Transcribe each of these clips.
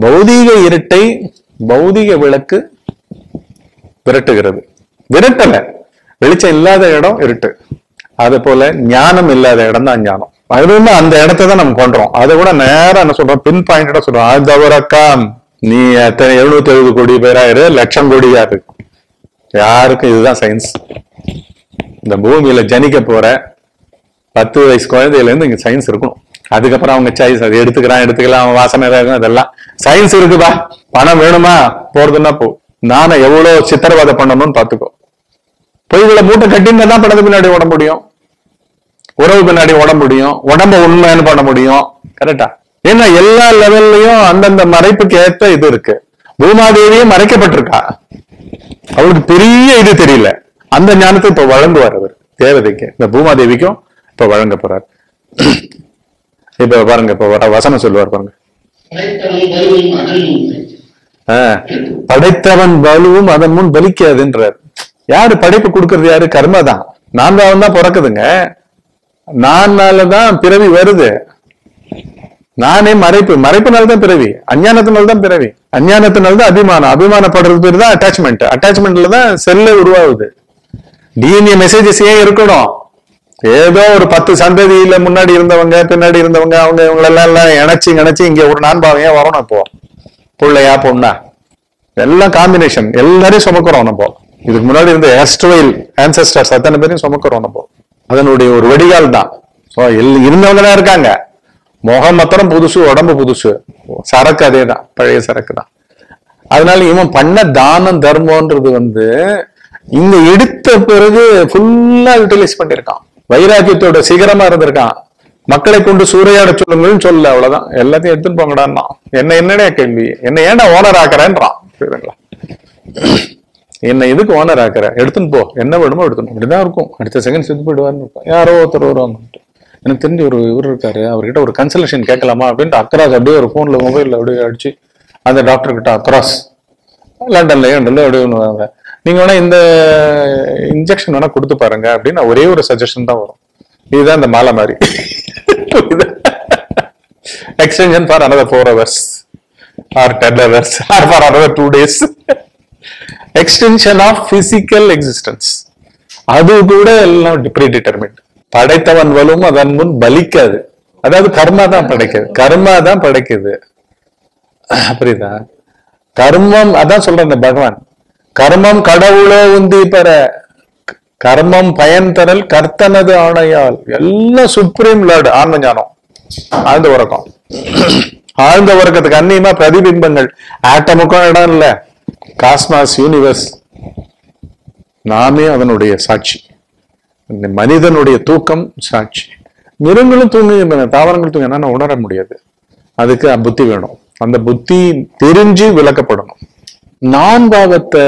பௌதீக இருட்டை பௌதீக விளக்கு விரட்டுகிறது விரட்டல வெளிச்சம் இல்லாத இடம் இருட்டு அது போல ஞானம் இல்லாத இடம் தான் ஞானம் அது வந்து அந்த இடத்தை தான் நம்ம பண்றோம் அதை கூட நேரா என்ன சொல்றோம் பின் பாயிண்டா சொல்றோம் அதவரக்காம் நீ எத்தனை எழுநூத்தி எழுபது கோடி பேராயிரு லட்சம் கோடியா இருக்கு யாருக்கும் இதுதான் சயின்ஸ் இந்த பூமியில ஜனிக்க போற பத்து வயசு குழந்தையில இருந்து இங்க சயின்ஸ் இருக்கணும் அதுக்கப்புறம் அவங்க சாய்ஸ் அது எடுத்துக்கிறான் எடுத்துக்கலாம் அவன் வாசனை வேகம் அதெல்லாம் சயின்ஸ் இருக்குப்பா பணம் வேணுமா போறதுன்னா போ நானே எவ்வளவு சித்திரவதை பண்ணணும்னு பாத்துக்கோ பொய்களை மூட்டை கட்டின்னு தான் படத்து பின்னாடி ஓட முடியும் உறவு பின்னாடி ஓட முடியும் உடம்ப உண்மைன்னு பண்ண முடியும் கரெக்டா ஏன்னா எல்லா லெவல்லையும் அந்தந்த மறைப்புக்கு ஏத்த இது இருக்கு பூமாதேவியும் மறைக்கப்பட்டிருக்கா அவளுக்கு பெரிய இது தெரியல அந்த ஞானத்தை இப்ப வழங்குவார் அவர் தேவதைக்கு இந்த பூமாதேவிக்கும் இப்ப வழங்க போறார் இப்ப பாருங்க இப்ப வர வசனம் சொல்லுவார் பாருங்க படைத்தவன் வலுவையும் அகலியும் உண்டு. ஆஹ், படைத்தவன் வலுவும் அதன் முன் பலிக்காதுன்றார் யாரு படைப்பு கொடுக்கறது யாரு கர்மா தான் நான் தான் தான் பிறக்குதுங்க நான்னாலதான் பிறவி வருது நானே மறைப்பு மறைப்புனால தான் பிறவி அஞ்ஞானத்தினால தான் பிறவி அஞ்ஞானத்தினால தான் அபிமானம் அபிமானப்படுறது பேர் தான் அட்டாச்மெண்ட் அட்டாச்மெண்ட்ல தான் செல்ல உருவாகுது டிஎன்ஏ மெசேஜஸ் ஏன் இருக்கணும் ஏதோ ஒரு பத்து சந்ததியில முன்னாடி இருந்தவங்க பின்னாடி இருந்தவங்க அவங்க இவங்களெல்லாம் எல்லாம் இணைச்சு இணைச்சு இங்க ஒரு நான்பாவையா வரணும் இப்போ பிள்ளையா பொண்ணா எல்லாம் காம்பினேஷன் எல்லாரையும் சுமக்கிறோம் நம்ம இதுக்கு முன்னாடி இருந்த எஸ்ட்ரோயில் ஆன்சஸ்டர்ஸ் அத்தனை பேரையும் சுமக்கிறோம் நம்ம அதனுடைய ஒரு வடிகால் தான் ஸோ இருந்தவங்க தான் இருக்காங்க முகம் மாத்திரம் புதுசு உடம்பு புதுசு சரக்கு அதே தான் பழைய சரக்கு தான் அதனால இவன் பண்ண தானம் தர்மம்ன்றது வந்து இங்க எடுத்த பிறகு ஃபுல்லா யூட்டிலைஸ் பண்ணிருக்கான் வைராக்கியத்தோட சிகரமா இருந்திருக்கான் மக்களை கொண்டு சூறையாட சொல்லுங்கள்னு சொல்லல அவ்வளவுதான் எல்லாத்தையும் எடுத்துட்டு போங்கடான்னா என்ன என்னடா கேள்வி என்ன ஏன்டா ஓனர் ஆக்குறேன்றான் புரியுதுங்களா என்ன இதுக்கு ஓனர் ஆக்குற எடுத்துன்னு போ என்ன வேணுமோ எடுத்துன்னு போ. இப்படிதான் இருக்கும் அடுத்த செகண்ட் செத்து போயிடுவார்னு இருக்கும் யாரோ ஒருத்தர் வருவாங்க எனக்கு தெரிஞ்ச ஒரு இவர் இருக்காரு அவர்கிட்ட ஒரு கன்சல்டேஷன் கேட்கலாமா அப்படின்ட்டு அக்ராஸ் அப்படியே ஒரு போன்ல மொபைல்ல அப்படியே அடிச்சு அந்த டாக்டர் கிட்ட அக்ராஸ் லண்டன்ல லண்டன்ல அப்படியே ஒண்ணு வாங்க நீங்க வேணா இந்த இன்ஜெக்ஷன் வேணா கொடுத்து பாருங்க அப்படின்னு ஒரே ஒரு சஜஷன் தான் வரும் இதுதான் இந்த மாலை மாதிரி extension for another four hours or ten hours or for another two days extension of physical existence அது கூட எல்லாம் ப்ரீ டிட்டர்மின்ட் படைத்தவன் வலும் அதன் முன் பலிக்காது அதாவது கர்மா தான் படைக்குது கர்மா தான் படைக்குது புரியுதா கர்மம் அதான் சொல்றேன் இந்த பகவான் கர்மம் கடவுளோ உந்தி பெற கர்மம் பயன் தரல் கர்த்தனது ஆணையால் எல்லாம் சுப்ரீம் லார்டு ஆன்ம ஞானம் ஆழ்ந்த உறக்கம் ஆழ்ந்த உறக்கத்துக்கு அந்நியமா பிரதிபிம்பங்கள் ஆட்டமுக்கும் இடம் இல்ல காஸ்மாஸ் யூனிவர்ஸ் நாமே அதனுடைய சாட்சி இந்த மனிதனுடைய தூக்கம் சாட்சி மிருகங்களும் தூங்குகின்றன தாவரங்கள் தூங்க என்னன்னா உணர முடியாது அதுக்கு புத்தி வேணும் அந்த புத்தி தெரிஞ்சு விளக்கப்படணும் நான் பாகத்தை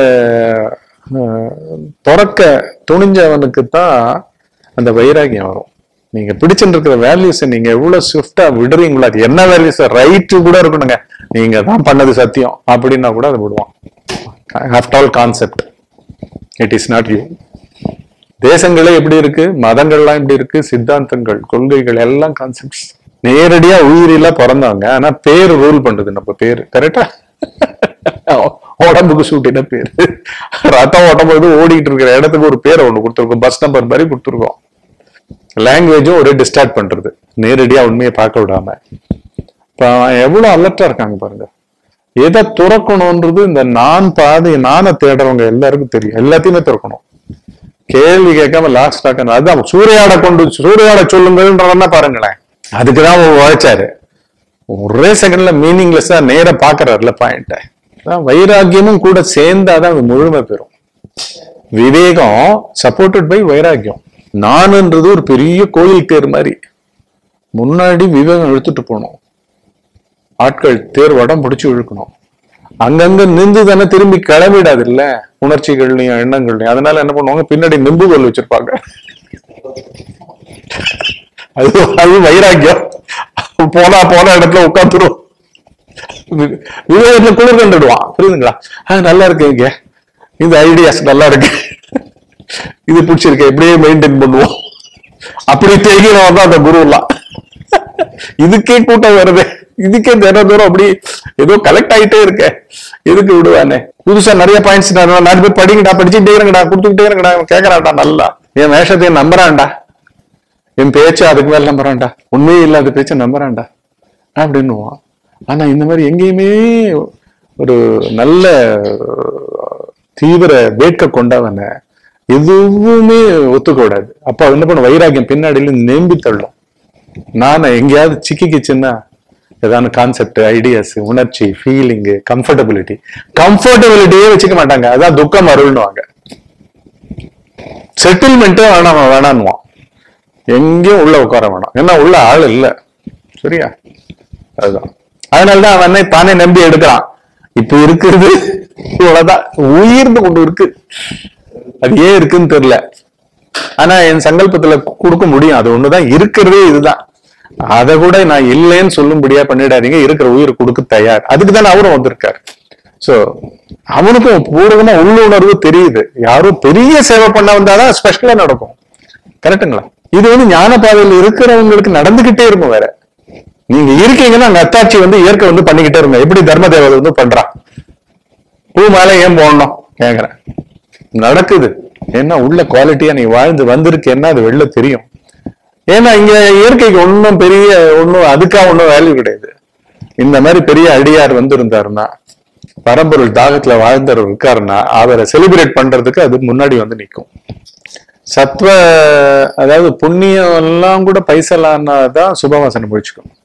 துறக்க துணிஞ்சவனுக்கு தான் அந்த வைராகியம் வரும் நீங்க பிடிச்சிட்டு இருக்கிற வேல்யூஸ் நீங்க எவ்வளவு ஸ்விஃப்டா விடுறீங்களோ அது என்ன வேல்யூஸ் ரைட்டு கூட இருக்கணுங்க நீங்க தான் பண்ணது சத்தியம் அப்படின்னா கூட அதை விடுவான் after all concept it is not you தேசங்களே எப்படி இருக்கு மதங்கள்லாம் எப்படி இருக்கு சித்தாந்தங்கள் கொள்கைகள் எல்லாம் கான்செப்ட்ஸ் நேரடியா உயிரில பிறந்தவங்க ஆனா பேர் ரூல் பண்றது நம்ம பேரு கரெக்டா உடம்புக்கு சூட்டின பேரு ரத்தம் ஓட்டும் போது ஓடிட்டு இருக்கிற இடத்துக்கு ஒரு பேரை ஒண்ணு கொடுத்துருக்கோம் பஸ் நம்பர் மாதிரி கொடுத்துருக்கோம் லாங்குவேஜும் ஒரே டிஸ்டார்ட் பண்றது நேரடியா உண்மையை பார்க்க விடாம இப்ப அவன் எவ்வளவு அலர்ட்டா இருக்காங்க பாருங்க எதை துறக்கணும்ன்றது இந்த நான் பாதை நானை தேடுறவங்க எல்லாருக்கும் தெரியும் எல்லாத்தையுமே துறக்கணும் கேள்வி கேட்காம லாஸ்ட் டாக்கணும் அதுதான் சூறையாட கொண்டு சூறையாட சொல்லுங்கன்றதா பாருங்களேன் அதுக்குதான் அவர் உழைச்சாரு ஒரே செகண்ட்ல மீனிங்லெஸ்ஸா நேரா பாக்குறாருல பாயிண்ட வைராக்கியமும் கூட சேர்ந்தாதான் அது முழுமை பெறும் விவேகம் சப்போர்ட்டட் பை வைராக்கியம் நானுன்றது ஒரு பெரிய கோயில் தேர் மாதிரி முன்னாடி விவேகம் இழுத்துட்டு போகணும் ஆட்கள் தேர் வடம் பிடிச்சு இழுக்கணும் அங்கங்க நின்று தானே திரும்பி கிளம்பிடாது இல்ல உணர்ச்சிகள்லயும் எண்ணங்கள்லயும் அதனால என்ன பண்ணுவாங்க பின்னாடி நிம்புகோல் வச்சிருப்பாங்க அது அது வைராக்கியம் போனா போன இடத்துல உட்காந்துரும் விவேகத்துல குளிர் கண்டுடுவான் புரியுதுங்களா ஆஹ் நல்லா இருக்கு இங்க இந்த ஐடியாஸ் நல்லா இருக்கு இது பிடிச்சிருக்கு எப்படியே மெயின்டைன் பண்ணுவோம் அப்படி தெரிகிறவன் தான் அந்த குரு எல்லாம் இதுக்கே கூட்டம் வருது இதுக்கே தினம் தூரம் அப்படி ஏதோ கலெக்ட் ஆயிட்டே இருக்க எதுக்கு விடுவானே புதுசா நிறைய பாயிண்ட்ஸ் நாலு பேர் படிங்கடா படிச்சுக்கிட்டே இருங்கடா கொடுத்துக்கிட்டே இருங்கடா இவன் கேக்குறான்டா நல்லா என் வேஷத்தையும் நம்புறான்டா என் பேச்சு அதுக்கு மேல நம்புறான்டா உண்மையே இல்லாத பேச்சை நம்புறான்டா அப்படின்னுவான் ஆனா இந்த மாதிரி எங்கேயுமே ஒரு நல்ல தீவிர வேட்கை கொண்டவனை எதுவுமே ஒத்துக்கூடாது அப்ப அவன் என்ன பண்ண வைராக்கியம் பின்னாடியில நெம்பி தள்ளும் நான் எங்கேயாவது சிக்கிக்கிச்சுன்னா ஏதாவது கான்செப்ட் ஐடியாஸ் உணர்ச்சி ஃபீலிங்கு கம்ஃபர்டபிலிட்டி கம்ஃபர்டபிலிட்டியே வச்சுக்க மாட்டாங்க அதான் துக்கம் அருள்னுவாங்க செட்டில்மெண்ட்டும் வேணாம் வேணான்னுவான் எங்கேயும் உள்ள உட்கார வேணாம் ஏன்னா உள்ள ஆள் இல்ல சரியா அதுதான் அதனாலதான் அவன் என்ன தானே நம்பி எடுக்கிறான் இப்ப இருக்கிறது இவ்வளவுதான் உயிர்ந்து கொண்டு இருக்கு அது ஏன் இருக்குன்னு தெரியல ஆனா என் சங்கல்பத்துல கொடுக்க முடியும் அது ஒண்ணுதான் இருக்கிறதே இதுதான் அதை கூட நான் இல்லைன்னு சொல்லும்படியா பண்ணிடாதீங்க இருக்கிற உயிர் கொடுக்க தயார் அதுக்கு தானே அவரும் வந்திருக்காரு சோ அவனுக்கும் பூர்வமா உள்ளுணர்வு தெரியுது யாரோ பெரிய சேவை பண்ண வந்தாதான் ஸ்பெஷலா நடக்கும் கரெக்ட்டுங்களா இது வந்து ஞான பாதையில் இருக்கிறவங்களுக்கு நடந்துகிட்டே இருக்கும் வேற நீங்க இருக்கீங்கன்னா நத்தாட்சி வந்து இயற்கை வந்து பண்ணிக்கிட்டே இருங்க எப்படி தர்ம தேவதை வந்து பண்றான் பூ மேல ஏன் போடணும் கேக்குறேன் நடக்குது ஏன்னா உள்ள குவாலிட்டியா நீ வாழ்ந்து வந்திருக்கேன்னா அது வெளில தெரியும் ஏன்னா இங்க இயற்கைக்கு ஒன்றும் பெரிய ஒன்றும் அதுக்கா ஒன்றும் வேல்யூ கிடையாது இந்த மாதிரி பெரிய அடியார் வந்து இருந்தாருன்னா பரம்பொருள் தாகத்துல வாழ்ந்தவர் இருக்காருன்னா அவரை செலிப்ரேட் பண்றதுக்கு அது முன்னாடி வந்து நிற்கும் சத்வ அதாவது புண்ணியம் எல்லாம் கூட பைசலான்னா தான் சுபவாசனை முடிச்சுக்கும்